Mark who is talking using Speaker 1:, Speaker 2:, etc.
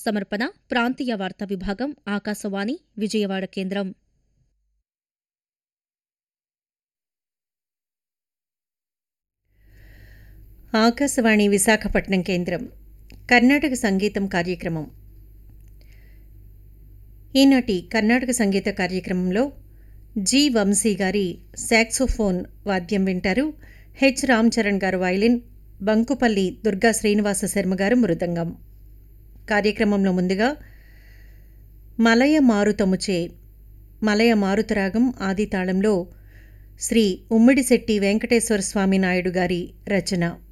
Speaker 1: సమర్పణ ప్రాంతీయ వార్తా విభాగం ఆకాశవాణి విజయవాడ కేంద్రం
Speaker 2: ఆకాశవాణి విశాఖపట్నం కేంద్రం కర్ణాటక సంగీతం కార్యక్రమం ఈనాటి కర్ణాటక సంగీత కార్యక్రమంలో జి వంశీ గారి సాక్సోఫోన్ వాద్యం వింటారు హెచ్ రామ్ చరణ్ గారు వైలిన్ బంకుపల్లి దుర్గా శ్రీనివాస శర్మ గారు మృదంగం కార్యక్రమంలో ముందుగా మలయ మారుతముచే మలయ మారుతరాగం ఆది తాళంలో శ్రీ ఉమ్మిడిశెట్టి వెంకటేశ్వర స్వామి నాయుడు గారి రచన